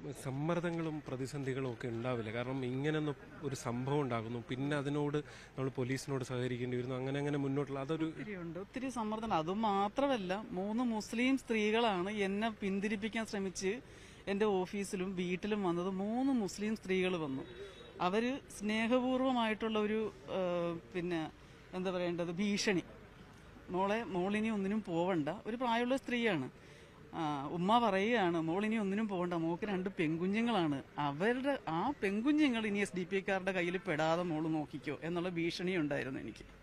സമ്മർദ്ദങ്ങളും പ്രതിസന്ധികളും ഒക്കെ ഉണ്ടാവില്ല കാരണം ഇങ്ങനൊന്നും ഒരു സംഭവം ഉണ്ടാകുന്നു പിന്നെ അതിനോട് നമ്മൾ പോലീസിനോട് സഹകരിക്കേണ്ടി വരുന്നു അങ്ങനെ അങ്ങനെ മുന്നോട്ടുള്ള അതൊരു ഒത്തിരിയുണ്ട് ഒത്തിരി സമ്മർദ്ദം അത് മാത്രമല്ല മൂന്ന് മുസ്ലിം സ്ത്രീകളാണ് എന്നെ പിന്തിരിപ്പിക്കാൻ ശ്രമിച്ച് എന്റെ ഓഫീസിലും വീട്ടിലും വന്നത് മൂന്ന് മുസ്ലിം സ്ത്രീകൾ വന്നു അവര് സ്നേഹപൂർവമായിട്ടുള്ള ഒരു ആ, പിന്നെ എന്താ പറയേണ്ടത് ഭീഷണി മോളെ മോളിനി ഒന്നിനും പോവണ്ട ഒരു പ്രായമുള്ള സ്ത്രീയാണ് ആ, ഉമ്മ പറയുകയാണ് മോളിനി ഒന്നിനും പോകണ്ട മോക്ക് രണ്ട് പെൺകുഞ്ഞുങ്ങളാണ് അവരുടെ ആ പെൺകുഞ്ഞുങ്ങൾ ഇനി എസ് ഡി പി കാരുടെ കയ്യിൽ പെടാതെ മോള് നോക്കിക്കോ എന്നുള്ള ഭീഷണി ഉണ്ടായിരുന്നു എനിക്ക്